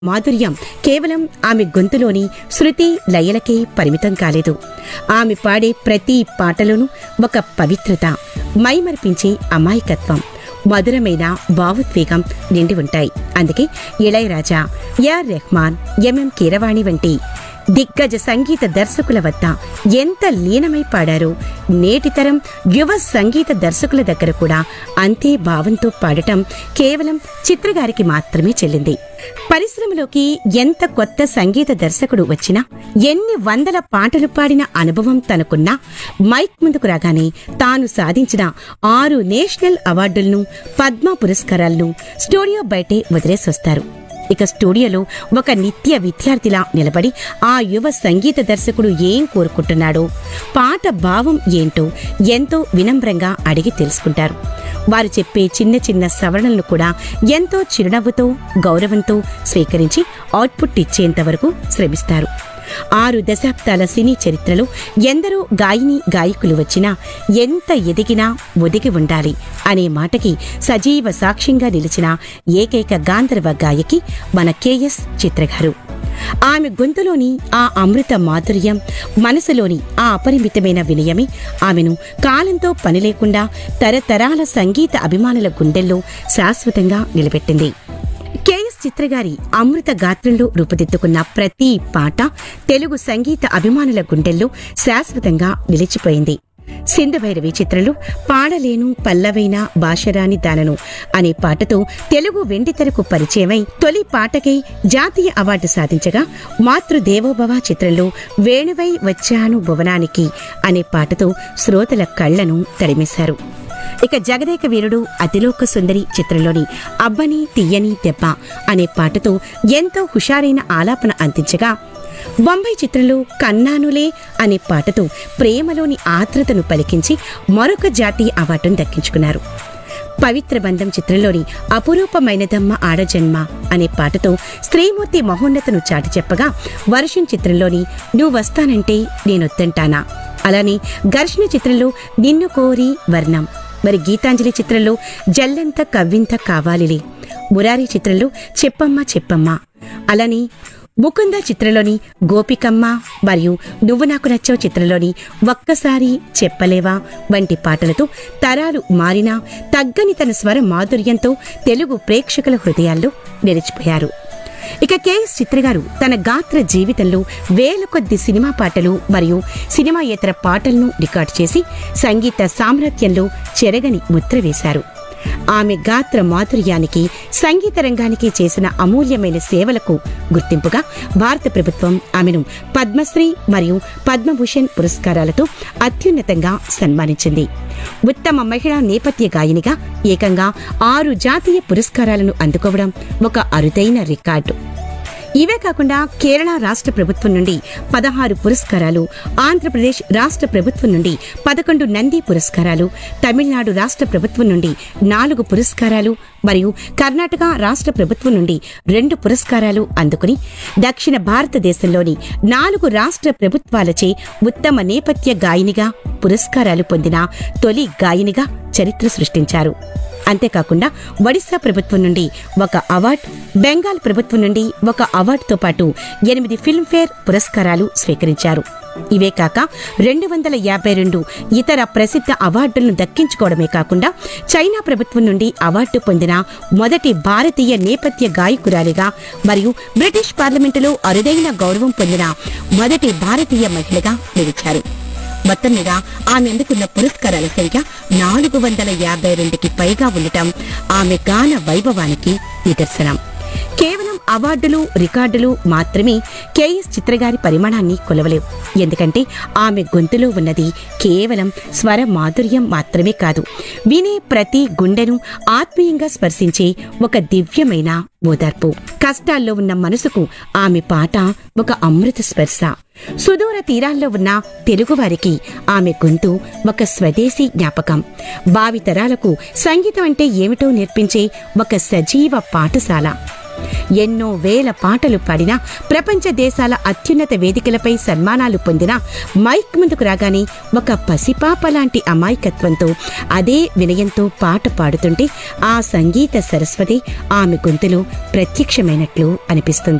మాధుర్యం కేవలం ఆమె గొంతులోని శృతి లయలకే పరిమితం కాలేదు ఆమె పాడే ప్రతి పాటలోనూ ఒక పవిత్రత మైమరిపించే అమాయకత్వం మధురమైన భావోద్వేగం నిండి ఉంటాయి అందుకే ఇళయరాజా యార్ రెహమాన్ ఎంఎం కీరవాణి వంటి దిగ్గజ సంగీత దర్శకుల వద్ద ఎంత లీనమై పాడారో నేటి తరం యువ సంగీత దర్శకుల దగ్గర కూడా అంతే భావంతో పాడటం కేవలం చిత్రగారికి మాత్రమే చెల్లింది పరిశ్రమలోకి ఎంత కొత్త సంగీత దర్శకుడు వచ్చినా ఎన్ని వందల పాటలు పాడిన అనుభవం తనకున్నా మైక్ ముందుకు రాగానే తాను సాధించిన ఆరు నేషనల్ అవార్డులను పద్మ పురస్కారాలను స్టూడియో బయటే వదిలేసొస్తారు ఇక స్టూడియోలో ఒక నిత్య విద్యార్థిలా నిలబడి ఆ యువ సంగీత దర్శకుడు ఏం కోరుకుంటున్నాడో పాట భావం ఏంటో ఎంతో వినమ్రంగా అడిగి తెలుసుకుంటారు వారు చెప్పే చిన్న చిన్న సవరణలను కూడా ఎంతో చిరునవ్వుతో గౌరవంతో స్వీకరించి అవుట్పుట్ ఇచ్చేంత వరకు శ్రమిస్తారు ఆరు దశాబ్దాల సినీ చరిత్రలో ఎందరో గాయని గాయకులు వచ్చినా ఎంత ఎదిగినా ఒదిగి ఉండాలి అనే మాటకి సజీవ సాక్ష్యంగా నిలిచిన ఏకైక గాంధర్వ గాయకి మన కేఎస్ చిత్రగారు ఆమె గొంతులోని ఆ అమృత మాధుర్యం మనసులోని ఆ అపరిమితమైన వినయమే ఆమెను కాలంతో పని లేకుండా తరతరాల సంగీత అభిమానుల గుండెల్లో శాశ్వతంగా నిలబెట్టింది కేఎస్ చిత్రగారి అమృత గాత్రంలో రూపుదిద్దుకున్న ప్రతి పాట తెలుగు సంగీత అభిమానుల గుండెల్లో శాశ్వతంగా నిలిచిపోయింది సింధు భైరవి చిత్రంలో పాడలేను పల్లవైన భాషరాని దానను అనే పాటతో తెలుగు వెండితెరకు పరిచయమై తొలి పాటకై జాతీయ అవార్డు సాధించగా మాతృదేవోభవ చిత్రంలో వేణువై వచ్చాను భువనానికి అనే పాటతో శ్రోతల కళ్లను తడిమేశారు ఇక జగదేక వీరుడు అతిలోక సుందరి చిత్రంలోని అబ్బని తీయని దెబ్బ అనే పాటతో ఎంతో హుషారైన ఆలాపన అందించగా బొంబాయి చిత్రంలో కన్నానులే అనే పాటతో ప్రేమలోని ఆత్రతను పలికించి మరొక జాతీయ అవార్డును దక్కించుకున్నారు పవిత్ర బంధం చిత్రంలోని అపురూపమైనదమ్మ ఆడజన్మ అనే పాటతో స్త్రీమూర్తి మహోన్నతను చాటి చెప్పగా వర్షం చిత్రంలోని నువ్వు వస్తానంటే నేనొద్దంటానా అలానే ఘర్షణ చిత్రంలో నిన్ను కోరి వర్ణం మరి గీతాంజలి చిత్రంలో జల్లంత కవ్వింత కావాలిలే మురారి చిత్రంలో చెప్పమ్మ చెప్పమ్మ అలానే ముకుంద చిత్రంలోని గోపికమ్మ మరియు నువ్వు నాకు నచ్చావు చిత్రంలోని ఒక్కసారి చెప్పలేవా వంటి పాటలతో తరాలు మారినా తగ్గని తన స్వర మాధుర్యంతో తెలుగు ప్రేక్షకుల హృదయాల్లో నిలిచిపోయారు ఇక కేఎస్ చిత్రగారు తన గాత్ర జీవితంలో వేల కొద్ది సినిమా పాటలు మరియు సినిమాయేతర పాటలను రికార్డు చేసి సంగీత సామ్రాజ్యంలో చెరగని ముద్ర వేశారు ఆమె గాత్ర మాధుర్యానికి సంగీత రంగానికి చేసిన అమూల్యమైన సేవలకు గుర్తింపుగా భారత ప్రభుత్వం ఆమెను పద్మశ్రీ మరియు పద్మభూషణ్ పురస్కారాలతో అత్యున్నతంగా సన్మానించింది ఉత్తమ మహిళా నేపథ్య గాయనిగా ఏకంగా ఆరు జాతీయ పురస్కారాలను అందుకోవడం ఒక అరుదైన రికార్డు ఇవే కాకుండా కేరళ రాష్ట్ర ప్రభుత్వం నుండి పదహారు పురస్కారాలు ఆంధ్రప్రదేశ్ రాష్ట్ర ప్రభుత్వం నుండి పదకొండు నంది పురస్కారాలు తమిళనాడు రాష్ట్ర ప్రభుత్వం నుండి నాలుగు పురస్కారాలు మరియు కర్ణాటక రాష్ట్ర ప్రభుత్వం నుండి రెండు పురస్కారాలు అందుకుని దక్షిణ భారతదేశంలోని నాలుగు రాష్ట్ర ప్రభుత్వాలచే ఉత్తమ నేపథ్య గాయనిగా పురస్కారాలు పొందిన తొలి గాయనిగా చరిత్ర సృష్టించారు అంతేకాకుండా ఒడిశా ప్రభుత్వం నుండి ఒక అవార్డు బెంగాల్ ప్రభుత్వం నుండి ఒక అవార్డుతో పాటు ఎనిమిది ఫిల్మ్ఫేర్ పురస్కారాలు స్వీకరించారు ఇవే కాక రెండు వందల యాభై రెండు ఇతర ప్రసిద్ధ అవార్డులను దక్కించుకోవడమే కాకుండా చైనా ప్రభుత్వం నుండి అవార్డు పొందిన మొదటి భారతీయ నేపథ్య గాయకురాలిగా మరియు బ్రిటిష్ పార్లమెంటులో అరుదైన గౌరవం పొందిన మొదటి భారతీయ మహిళగా నిలిచారు మొత్తం మీద ఆమె అందుకున్న పురస్కారాల సంఖ్య నాలుగు వందల యాభై రెండుకి పైగా ఉండటం ఆమె గాన వైభవానికి నిదర్శనం కేవలం అవార్డులు రికార్డులు మాత్రమే కేఎస్ చిత్రగారి పరిమాణాన్ని కొలవలేవు ఎందుకంటే ఆమె గొంతులో ఉన్నది కేవలం స్వర మాధుర్యం మాత్రమే కాదు వినే ప్రతి గుండెను ఆత్మీయంగా స్పర్శించే ఒక దివ్యమైన ఓదార్పు కష్టాల్లో ఉన్న మనసుకు ఆమె పాట ఒక అమృత స్పర్శ సుదూర తీరాల్లో ఉన్న తెలుగువారికి ఆమె గొంతు ఒక స్వదేశీ జ్ఞాపకం భావితరాలకు సంగీతం అంటే ఏమిటో నేర్పించే ఒక సజీవ పాఠశాల ఎన్నో వేల పాటలు పాడినా ప్రపంచ దేశాల అత్యున్నత వేదికలపై సన్మానాలు పొందినా మైక్ ముందుకు రాగానే ఒక పసిపాప లాంటి అమాయకత్వంతో అదే వినయంతో పాట పాడుతుంటే ఆ సంగీత సరస్వతి ఆమె గొంతులో ప్రత్యక్షమైనట్లు అనిపిస్తుంది